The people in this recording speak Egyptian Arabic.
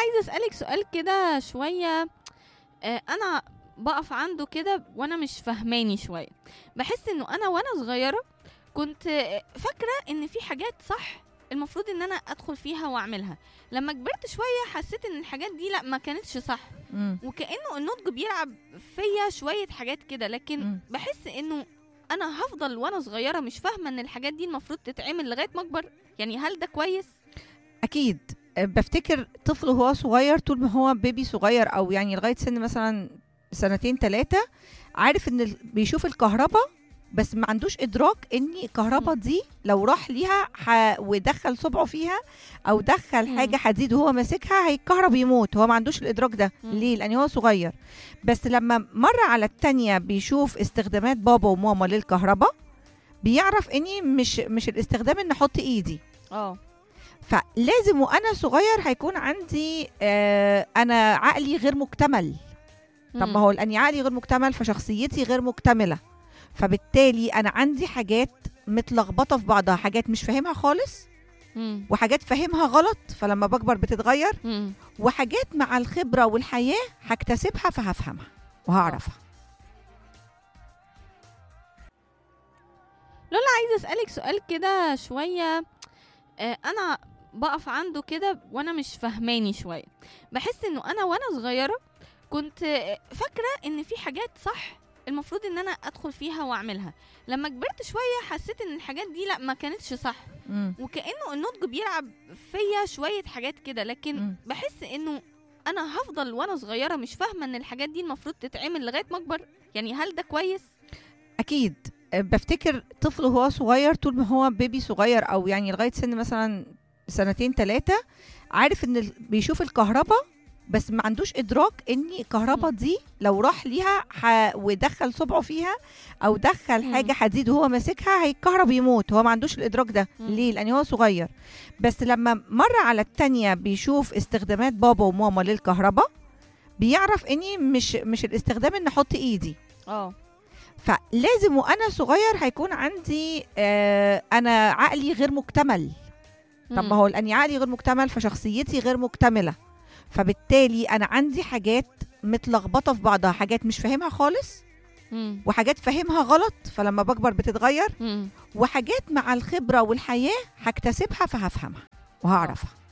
عايزة أسألِك سؤال كده شوية آآ أنا باقف عنده كده وأنا مش فاهماني شوية، باحس إنه أنا وأنا صغيرة كنت فاكرة إن في حاجات صح المفروض إن أنا أدخل فيها وأعملها، لمّا كبرت شوية حسيت إن الحاجات دي لأ ما كانتش صح، إمم. وكأنه النضج بيلعب فيّا شوية حاجات كده، لكن إمم. باحس إنه أنا هافضل وأنا صغيرة مش فاهمة إن الحاجات دي المفروض تتعمل لغاية ما أكبر، يعني هل ده كويس؟ أكيد آآ بافتكر طفل وهو صغير طول ما هو baby صغير أو يعني لغاية سن مثلًا سنتين 3 عارف إن ال بيشوف الكهربا بس ما عندوش إدراك إن الكهربا إمم. دي لو راح ليها ح ودخّل صبعه فيها أو دخّل إمم. حاجة حديد وهو ماسكها هيتكهرب يموت، هو ما عندوش الإدراك ده، إمم. ليه؟ لأن هو صغير، بس لمّا مرّة على التانية بيشوف استخدامات بابا وماما للكهربا، بيعرف إني مش مش الاستخدام إني أحط إيدي. آه. فلازم وأنا صغير هيكون عندي آآ أنا عقلي غير مُكتمل، طب ما إمم. هو لأني عقلي غير مُكتمل فشخصيتي غير مُكتملة، فبالتالي أنا عندي حاجات متلخبطة في بعضها، حاجات مش فاهمها خالص، إمم. وحاجات فاهمها غلط فلمّا باكبر بتتغيّر، إمم. وحاجات مع الخبرة والحياة هاكتسبها فهافهمها وهاعرفها. لولا عايزة أسألِك سؤال كده شوية آآ أنا باقف عنده كده وأنا مش فاهماني شوية، باحس إنه أنا وأنا صغيرة كنت فاكرة إن في حاجات صح المفروض إن أنا أدخل فيها وأعملها، لمّا كبرت شوية حسيت إن الحاجات دي لأ ما كانتش صح، إمم. وكأنه النضج بيلعب فيّا شوية حاجات كده، لكن إمم. باحس إنه أنا هافضل وأنا صغيرة مش فاهمة إن الحاجات دي المفروض تتعمل لغاية ما أكبر، يعني هل ده كويس؟ أكيد آآ بافتكر طفل وهو صغير طول ما هو baby صغير أو يعني لغاية سن مثلًا سنتين 3 عارف إن ال بيشوف الكهربا بس ما عندوش إدراك إن الكهربا إمم. دي لو راح ليها ح ودخّل صبعه فيها أو دخّل إمم. حاجة حديد وهو ماسكها هيتكهرب يموت، هو ما عندوش الإدراك ده، إمم. ليه؟ لأن هو صغير، بس لمّا مرّة على التانية بيشوف استخدامات بابا وماما للكهربا، بيعرف إني مش مش الاستخدام إني أحط إيدي. آه. فلازم وأنا صغير هيكون عندي آآ أنا عقلي غير مُكتمل، طب ما إمم. هو لأني عقلي غير مُكتمل فشخصيتي غير مُكتملة، فبالتالي أنا عندي حاجات متلخبطة في بعضها، حاجات مش فاهمها خالص، إمم. وحاجات فاهمها غلط فلمّا باكبر بتتغيّر، إمم. وحاجات مع الخبرة والحياة هاكتسبها فهافهمها آه. وهاعرفها.